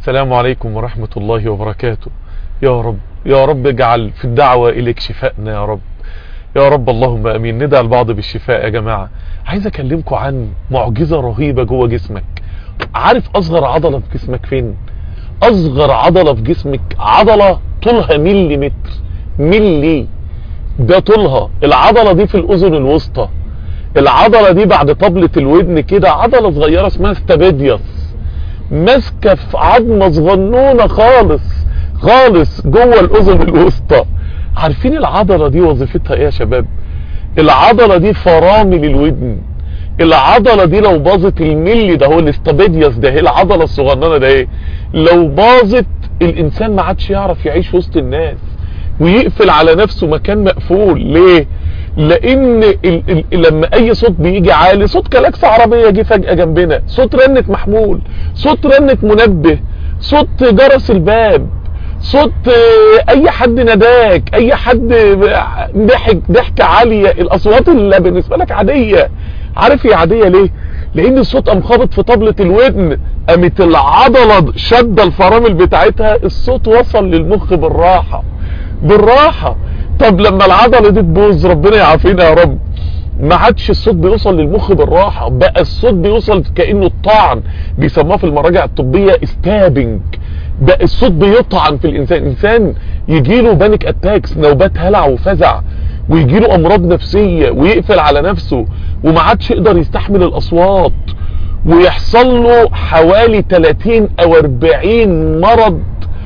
السلام عليكم ورحمة الله وبركاته يا رب يا رب اجعل في الدعوة إليك شفائنا يا رب يا رب اللهم أمين ندعى البعض بالشفاء يا جماعة عايز أكلمكم عن معجزة رهيبة جوه جسمك عارف أصغر عضلة في جسمك فين أصغر عضلة في جسمك عضلة طولها ملي متر ملي ده طولها العضلة دي في الأذن الوسطى العضلة دي بعد طبلة الودن كده عضلة صغيرة اسمها استابيديوس ماسكة في عظمة صغنونة خالص خالص جوه الأذن الوسطى عارفين العضلة دي وظيفتها ايه يا شباب العضلة دي فرامل الودن العضلة دي لو باظت الملي ده هو الاستابيديوس ده هي العضلة الصغننة ده ايه لو باظت الانسان ما عادش يعرف يعيش وسط الناس ويقفل على نفسه مكان مقفول ليه لان ال ال لما اي صوت بيجي عالي صوت كلاكس عربية جه فجأة جنبنا صوت رنة محمول صوت رنة منبه صوت جرس الباب صوت اي حد نداك اي حد ضحك ضحكة عالية الاصوات اللي بالنسبة لك عادية عارف هي عادية ليه لان الصوت قام خابط في طبلة الودن قامت العضلة شد الفرامل بتاعتها الصوت وصل للمخ بالراحة بالراحة طب لما العضلة دي تبوظ ربنا يعافينا يا رب ما عادش الصوت بيوصل للمخ بالراحة بقى الصوت بيوصل كأنه الطعن بيسموها في المراجع الطبية استابنج بقى الصوت بيطعن في الانسان الانسان يجيله بانيك اتاكس نوبات هلع وفزع ويجيله امراض نفسية ويقفل على نفسه وما عادش يقدر يستحمل الاصوات ويحصل له حوالي 30 او 40 مرض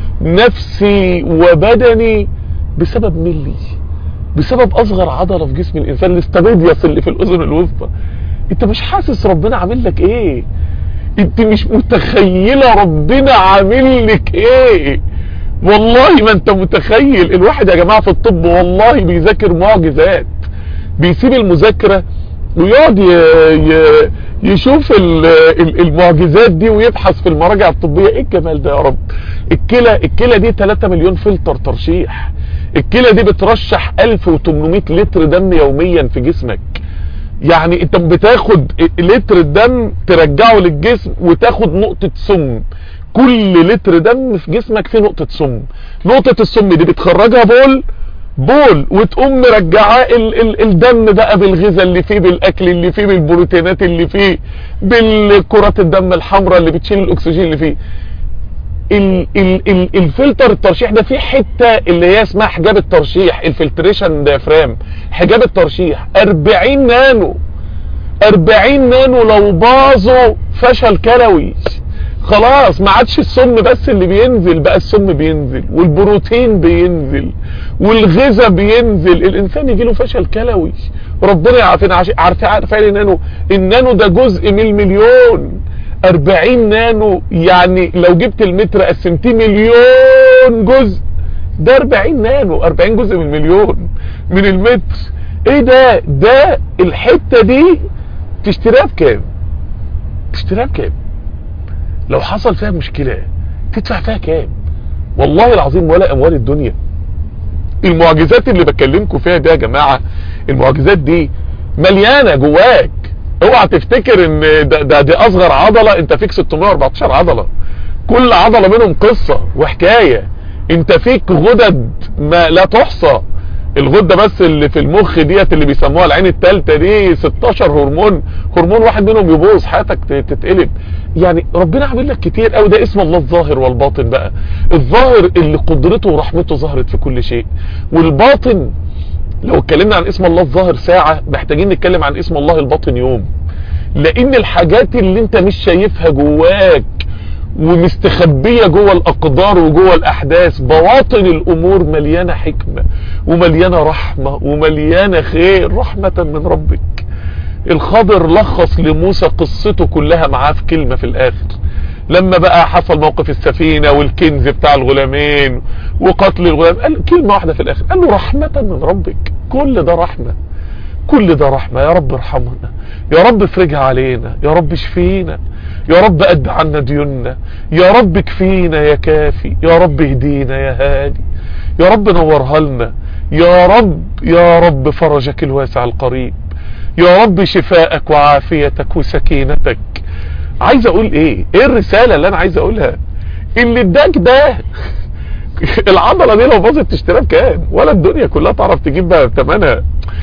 نفسي وبدني بسبب ملي بسبب اصغر عضلة في جسم الانسان الاستابيديوس اللي في الاذن الوسطى انت مش حاسس ربنا عامل لك ايه انت مش متخيلة ربنا عامل لك ايه والله ما انت متخيل الواحد يا جماعة في الطب والله بيذاكر معجزات بيسيب المذاكرة ويقعد يشوف المعجزات دي ويبحث في المراجع الطبية ايه الجمال ده يا رب الكلى الكلى دي 3 مليون فلتر ترشيح الكلى دي بترشح 1800 لتر دم يوميا في جسمك يعني انت بتاخد لتر الدم ترجعه للجسم وتاخد نقطة سم كل لتر دم في جسمك فيه نقطة سم نقطة السم دي بتخرجها بول بول وتقوم مرجعاه ال ال الدم بقى بالغذاء اللي فيه بالاكل اللي فيه بالبروتينات اللي فيه بالكرات الدم الحمراء اللي بتشيل الاكسجين اللي فيه ال ال ال الفلتر الترشيح ده فيه حتة اللي هي اسمها حجاب الترشيح الفلتريشن ديافرام حجاب الترشيح 40 نانو 40 نانو لو باظوا فشل كلوي خلاص ما عادش السم بس اللي بينزل بقى السم بينزل والبروتين بينزل والغذاء بينزل الانسان يجي له فشل كلوي ربنا يعافينا عارفين عارفين النانو النانو ده جزء من المليون 40 نانو يعني لو جبت المتر قسمتيه مليون جزء ده 40 نانو 40 جزء من المليون من المتر ايه ده ده الحتة دي تشتريها بكام تشتريها بكام لو حصل فيها مشكلة تدفع فيها كام والله العظيم ولا اموال الدنيا المعجزات اللي بكلمكم فيها دي يا جماعة المعجزات دي مليانة جواك اوعى تفتكر ان ده, ده دي اصغر عضلة انت فيك 614 عضلة كل عضلة منهم قصة وحكاية انت فيك غدد ما لا تحصى الغدة بس اللي في المخ ديت اللي بيسموها العين التالتة دي 16 هرمون هرمون واحد منهم يبوظ حياتك تتقلب يعني ربنا عامل لك كتير قوي ده اسم الله الظاهر والباطن بقى الظاهر اللي قدرته ورحمته ظهرت في كل شيء والباطن لو اتكلمنا عن اسم الله الظاهر ساعة محتاجين نتكلم عن اسم الله الباطن يوم لان الحاجات اللي انت مش شايفها جواك ومستخبية جوه الاقدار وجوه الاحداث بواطن الامور مليانة حكمة ومليانة رحمة ومليانة خير رحمة من ربك الخضر لخص لموسى قصته كلها معاه في كلمة في الاخر لما بقى حصل موقف السفينة والكنز بتاع الغلامين وقتل الغلام قال كلمة واحدة في الاخر قال له رحمة من ربك كل ده رحمة كل ده رحمة يا رب ارحمنا يا رب افرجها علينا يا رب اشفينا يا رب قد عنا ديوننا يا رب اكفينا يا كافي يا رب اهدينا يا هادي يا رب نورها لنا يا رب يا رب فرجك الواسع القريب يا رب شفاءك وعافيتك وسكينتك عايز اقول ايه ايه الرسالة اللي انا عايز اقولها اللي اداك ده العضله دي لو باظت تشتريها بكام ولا الدنيا كلها تعرف تجيب بقى بثمنها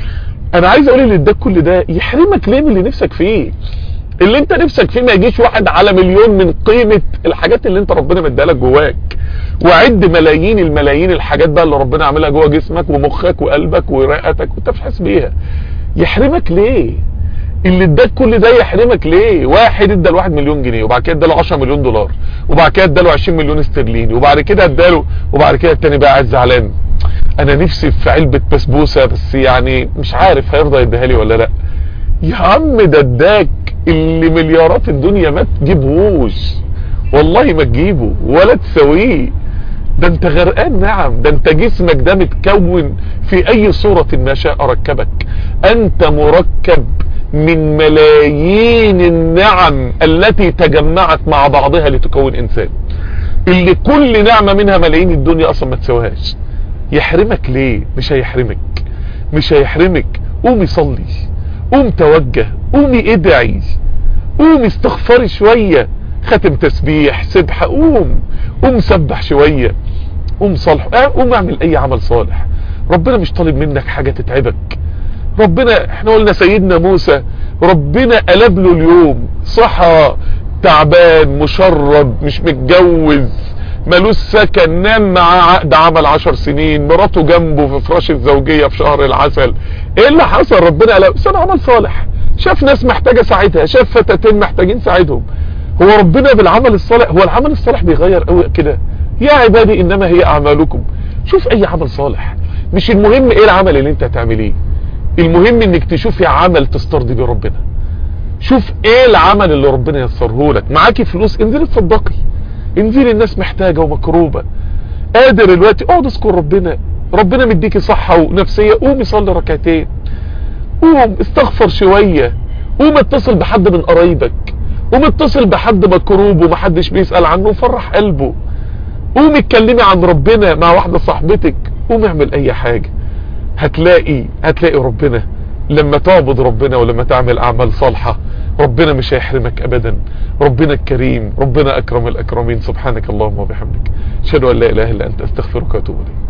انا عايز اقول اللي اداك كل ده يحرمك ليه من اللي نفسك فيه اللي انت نفسك فيه ما يجيش واحد على مليون من قيمة الحاجات اللي انت ربنا مديها لك جواك وعد ملايين الملايين الحاجات بقى اللي ربنا عاملها جوه جسمك ومخك وقلبك ورئتك وانت مش حاسس بيها يحرمك ليه اللي اداك كل ده يحرمك ليه واحد ادى لواحد مليون جنيه وبعد كده اداله 10 مليون دولار وبعد كده اداله 20 مليون استرليني وبعد كده اداله وبعد كده التاني بقى قاعد زعلان انا نفسي في علبة بسبوسة بس يعني مش عارف هيرضى يديها لي ولا لا يا عم ده اداك اللي مليارات الدنيا ما تجيبهوش والله ما تجيبه ولا تسويه ده انت غرقان نعم ده انت جسمك ده متكون في اي صورة ما شاء ركبك انت مركب من ملايين النعم التي تجمعت مع بعضها لتكون انسان اللي كل نعمة منها ملايين الدنيا اصلا ما تسواهاش يحرمك ليه مش هيحرمك مش هيحرمك قومي صلي قوم توجه قومي ادعي قومي استغفري شوية ختم تسبيح سبحة قوم قوم سبح شوية قوم صالح قوم اعمل اي عمل صالح ربنا مش طالب منك حاجة تتعبك ربنا احنا قلنا سيدنا موسى ربنا قلب له اليوم صحى تعبان مشرد مش متجوز ملوش سكن نام مع عقد عمل عشر سنين مراته جنبه في فراش الزوجية في شهر العسل ايه اللي حصل ربنا قال بس انا عمل صالح شاف ناس محتاجة ساعتها شاف فتاتين محتاجين ساعدهم هو ربنا بالعمل الصالح هو العمل الصالح بيغير قوي كده يا عبادي انما هي اعمالكم شوف اي عمل صالح مش المهم ايه العمل اللي انت هتعمليه المهم انك تشوفي عمل تسترضي بيه ربنا شوف ايه العمل اللي ربنا يسره لك معاكي فلوس انزلي تصدقي انزلي الناس محتاجة ومكروبة قادر دلوقتي اقعد اذكر ربنا ربنا مديكي صحة ونفسية قومي صلي ركعتين قوم استغفر شوية قوم اتصل بحد من قرايبك قوم اتصل بحد مكروب ومحدش بيسأل عنه وفرح قلبه قوم اتكلمي عن ربنا مع واحدة صاحبتك قوم اعمل اي حاجة هتلاقي هتلاقي ربنا لما تعبد ربنا ولما تعمل اعمال صالحة ربنا مش هيحرمك ابدا ربنا الكريم ربنا اكرم الاكرمين سبحانك اللهم وبحمدك اشهد ان لا اله الا انت استغفرك واتوب اليك